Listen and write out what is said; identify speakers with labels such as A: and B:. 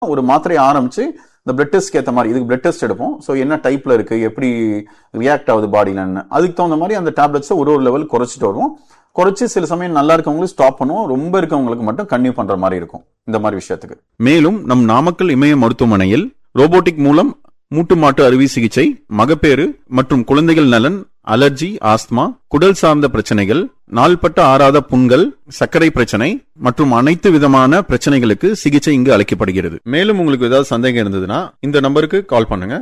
A: ஒரு மாத்திரை ஆரம்பிச்சு இந்த பிளட் டெஸ்ட்க்கு ஏற்ற மாதிரி இதுக்கு பிளட் டெஸ்ட் எடுப்போம் ஸோ என்ன டைப்ல இருக்கு எப்படி ரியாக்ட் ஆகுது பாடியிலன்னு அதுக்கு தகுந்த மாதிரி அந்த டேப்லெட்ஸை ஒரு ஒரு லெவல் குறைச்சிட்டு வருவோம் குறைச்சி சில சமயம் நல்லா இருக்கவங்களுக்கு ஸ்டாப் பண்ணுவோம் ரொம்ப இருக்கவங்களுக்கு மட்டும் கன்டினியூ பண்ற மாதிரி இருக்கும் இந்த மாதிரி விஷயத்துக்கு
B: மேலும் நம் நாமக்கல் இமய மருத்துவமனையில் ரோபோட்டிக் மூலம் மூட்டு மாட்டு அறுவை சிகிச்சை மகப்பேறு மற்றும் குழந்தைகள் நலன் அலர்ஜி ஆஸ்துமா குடல் சார்ந்த பிரச்சனைகள் நாள்பட்ட ஆறாத புண்கள் சர்க்கரை பிரச்சனை மற்றும் அனைத்து விதமான பிரச்சனைகளுக்கு சிகிச்சை இங்கு அளிக்கப்படுகிறது மேலும் உங்களுக்கு ஏதாவது சந்தேகம் இருந்ததுன்னா இந்த நம்பருக்கு கால் பண்ணுங்க